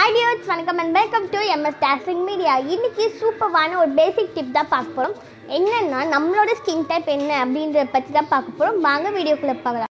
hi dears வணக்கம் and welcome to MS dazzling media இன்னைக்கு சூப்பரான ஒரு பேசிக் டிப் தான் பார்க்க போகிறோம் என்னன்னா நம்மளோட ஸ்கின் டைப் என்ன அப்படின்றத பற்றி தான் பார்க்க போகிறோம் வாங்க வீடியோக்குள்ளே பார்க்கலாம்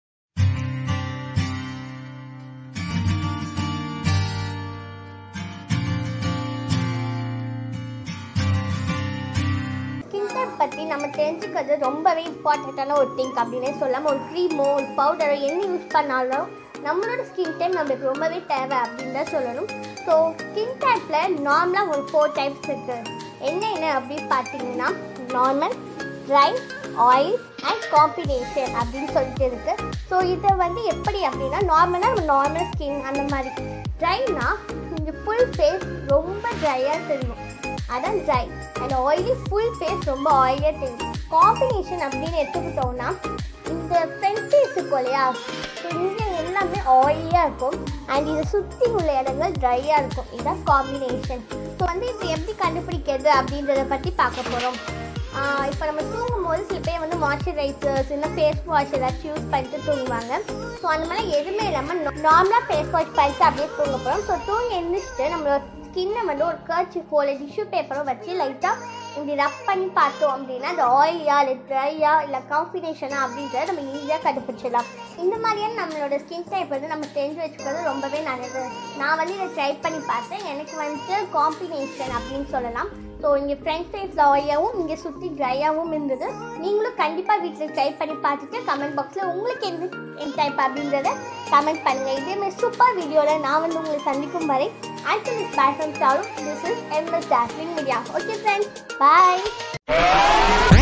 ஸ்கின் டைப் பற்றி நம்ம தெரிஞ்சுக்கிறது ரொம்பவே இம்பார்ட்டண்ட்டான ஒரு திங்க் அப்படின்னே சொல்லலாம் ஒரு க்ரீமோ ஒரு பவுடரோ என்ன யூஸ் பண்ணாலும் நம்மளோட ஸ்கின் டைப் நம்மளுக்கு ரொம்பவே தேவை அப்படின்னு தான் சொல்லணும் ஸோ ஸ்கின் டைப்பில் நார்மலாக ஒரு ஃபோர் டைப்ஸ் இருக்குது என்ன என்ன அப்படின்னு பார்த்தீங்கன்னா normal dry oil and combination அப்படின்னு சொல்லிட்டு இருக்கு ஸோ இதை வந்து எப்படி அப்படின்னா நார்மலாக நம்ம நார்மல் ஸ்கின் அந்த மாதிரி ட்ரைனா இந்த ஃபுல் ஃபேஸ் ரொம்ப ட்ரையாக தெரியும் அதான் dry and oily full face ரொம்ப ஆயிலியாக தெரியும் காம்பினேஷன் அப்படின்னு எடுத்துக்கிட்டோம்னா இந்த ஃப்ரண்ட் ஃபேஸ் இருக்கும் இல்லையா ஸோ இங்கே எல்லாமே ஆயிலியாக இருக்கும் அண்ட் இதை சுற்றி உள்ள இடங்கள் ட்ரையாக இருக்கும் இதுதான் காம்பினேஷன் ஸோ வந்து இப்போ எப்படி கண்டுபிடிக்கிறது அப்படின்றத பற்றி பார்க்க போகிறோம் இப்போ நம்ம தூங்கும் போது சில பேர் வந்து மாய்ஸ்சரைசர்ஸ் இல்லை ஃபேஸ் வாஷ் ஏதாச்சும் யூஸ் பண்ணிட்டு தூங்குவாங்க ஸோ அந்த மாதிரி எதுவுமே இல்லாமல் நார்மலாக ஃபேஸ் வாஷ் பண்ணிட்டு அப்படியே தூங்க போகிறோம் ஸோ தூங்கி எழுந்திரிச்சிட்டு நம்மளோட ஸ்கின்னை வந்து ஒரு கர்ச்சிஃபோ இல்லை டிஷ்யூ பேப்பரோ வச்சு லைட்டாக இப்படி ரப் பண்ணி பார்த்தோம் அப்படின்னா அது ஆயிலியா இல்லை ட்ரையா இல்லை காம்பினேஷனா அப்படின்றத நம்ம ஈஸியாக கண்டுபிடிச்சிடலாம் இந்த மாதிரியான நம்மளோட ஸ்கின் டைப் வந்து நம்ம தெரிஞ்சு வச்சுக்கிறது ரொம்பவே நல்லது நான் வந்து இதை ட்ரை பண்ணி பார்த்தேன் எனக்கு வந்துட்டு காம்பினேஷன் அப்படின்னு சொல்லலாம் ஸோ இங்கே ஃப்ரண்ட் ஃபேஸில் ஆயிலாகவும் இங்கே சுற்றி ட்ரையாகவும் இருந்தது நீங்களும் கண்டிப்பாக வீட்டில் ட்ரை பண்ணி பார்த்துட்டு கமெண்ட் பாக்ஸில் உங்களுக்கு எந்த என் டைப் அப்படின்றத கமெண்ட் பண்ணுங்கள் இதேமாதிரி சூப்பர் வீடியோவில் நான் வந்து உங்களை சந்திக்கும் வரை அண்ட் இஸ் பேக் ஃப்ரம் சாலும் this is MS dazzling media okay friends bye